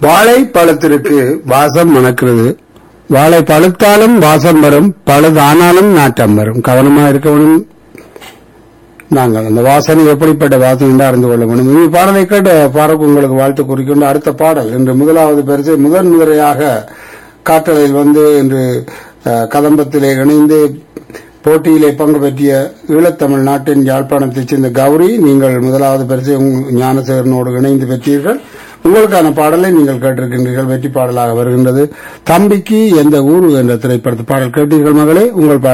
வாழைப்பழத்திற்கு வாசம் மணக்கிறது வாழை பழுத்தாலும் வாசம் வரும் பழுதானாலும் நாட்டம் வரும் கவனமா இருக்க வேண்டும் நாங்கள் அந்த வாசனை எப்படிப்பட்ட வாசனை என்று அறிந்து கொள்ள வேண்டும் இந்த பாடலை கேட்ட பாருக்கு உங்களுக்கு வாழ்த்து குறிக்கொண்டு அடுத்த பாடல் இன்று முதலாவது பரிசு முதன் முதலையாக காற்றலையில் வந்து இன்று அஹ், கதம்பத்திலே இணைந்து போட்டியிலே பங்கு பெற்றிய ஈழத்தமிழ் நாட்டின் யாழ்ப்பாணத்தைச் சேர்ந்த கௌரி நீங்கள் முதலாவது பரிசு உங்க- ஞானசேகரனோடு இணைந்து பெற்றீர்கள் உங்களுக்கான பாடலை நீங்கள் கேட்டிருக்கின்றீர்கள் வெற்றி பாடலாக வருகின்றது தம்பிக்கு எந்த ஊரு என்ற திரைப்படத்து பாடல் கேட்டீர்கள் மகளே உங்கள் பாடல்